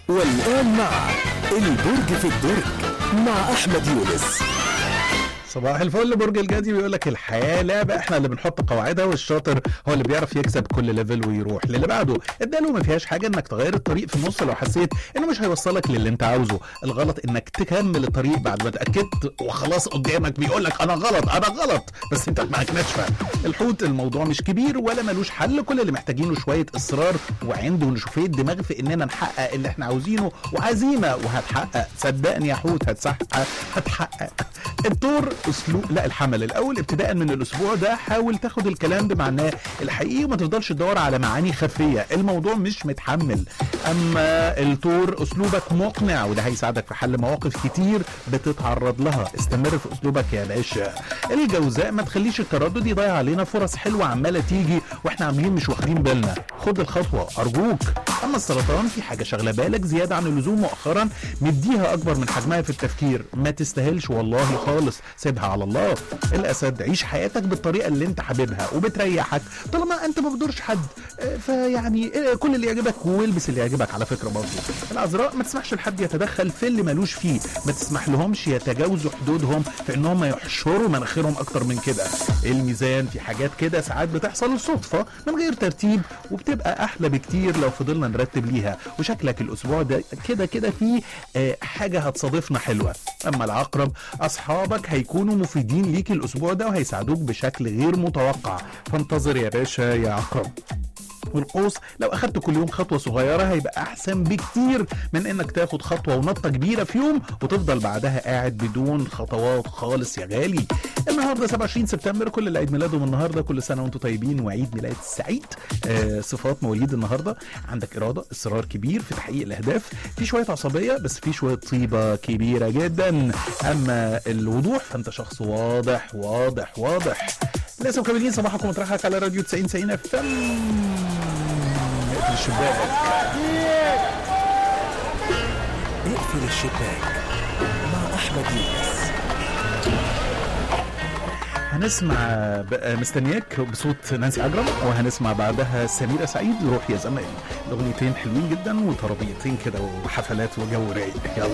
والآن مع البرج في الدرج مع أحمد يونس صباح الفل برج الجدي بيقول لك الحياه لعبه احنا اللي بنحط قواعدها والشاطر هو اللي بيعرف يكسب كل ليفل ويروح للي بعده اداله ما فيهاش حاجه انك تغير الطريق في النص لو حسيت انه مش هيوصلك للي انت عاوزه الغلط انك تكمل الطريق بعد ما اتاكدت وخلاص قدامك بيقول لك انا غلط انا غلط بس انت دماغك ناشفه الحوت الموضوع مش كبير ولا ملوش حل كل اللي محتاجينه شويه اصرار وعند ونشوفيه دماغ في اننا نحقق اللي احنا عاوزينه وعزيمه وهتحقق صدقني يا حوت هتحقق هتحقق الدور اسلوب لا الحمل الاول ابتداء من الاسبوع ده حاول تاخد الكلام بمعناه الحقيقي وما تفضلش تدور على معاني خفيه الموضوع مش متحمل اما التور اسلوبك مقنع وده هيساعدك في حل مواقف كتير بتتعرض لها استمر في اسلوبك يا باشا الجوزاء ما تخليش التردد يضيع علينا فرص حلوه عماله تيجي واحنا عاملين مش واخدين بالنا خد الخطوه ارجوك اما السرطان في حاجه شغله بالك زياده عن اللزوم مؤخرا مديها اكبر من حجمها في التفكير ما تستاهلش والله خالص سيبها على الله الاسد عيش حياتك بالطريقه اللي انت حاببها وبتريحك طالما انت ما بتضرش حد آه، فيعني آه، كل اللي يعجبك والبس اللي يعجبك على فكره برضه العذراء ما تسمحش لحد يتدخل في اللي ملوش فيه ما تسمح لهمش يتجاوزوا حدودهم في ان هم يحشروا مناخيرهم اكتر من كده الميزان في حاجات كده ساعات بتحصل صدفه من غير ترتيب وبتبقى احلى بكتير لو فضلنا نرتب ليها وشكلك الاسبوع ده كده كده فيه آه، حاجه هتصادفنا حلوه اما العقرب اصحابك هيكونوا مفيدين ليك الاسبوع ده وهيساعدوك بشكل غير متوقع فانتظر يا باشا يا عقرب والقوس لو اخدت كل يوم خطوه صغيره هيبقى احسن بكتير من انك تاخد خطوه ونطه كبيره في يوم وتفضل بعدها قاعد بدون خطوات خالص يا غالي النهارده 27 سبتمبر كل اللي عيد ميلادهم النهارده كل سنه وانتم طيبين وعيد ميلاد سعيد آه صفات مواليد النهارده عندك اراده اصرار كبير في تحقيق الاهداف في شويه عصبيه بس في شويه طيبه كبيره جدا اما الوضوح فانت شخص واضح واضح واضح لسه مكملين صباحكم مطرحك على راديو 90 90 اف ام اقفل الشباك اقفل الشباك مع أحمد يونس هنسمع بقى مستنياك بصوت نانسي عجرم وهنسمع بعدها سميرة سعيد روح يا زمان الاغنيتين حلوين جدا وترابيتين كده وحفلات وجو رايق يلا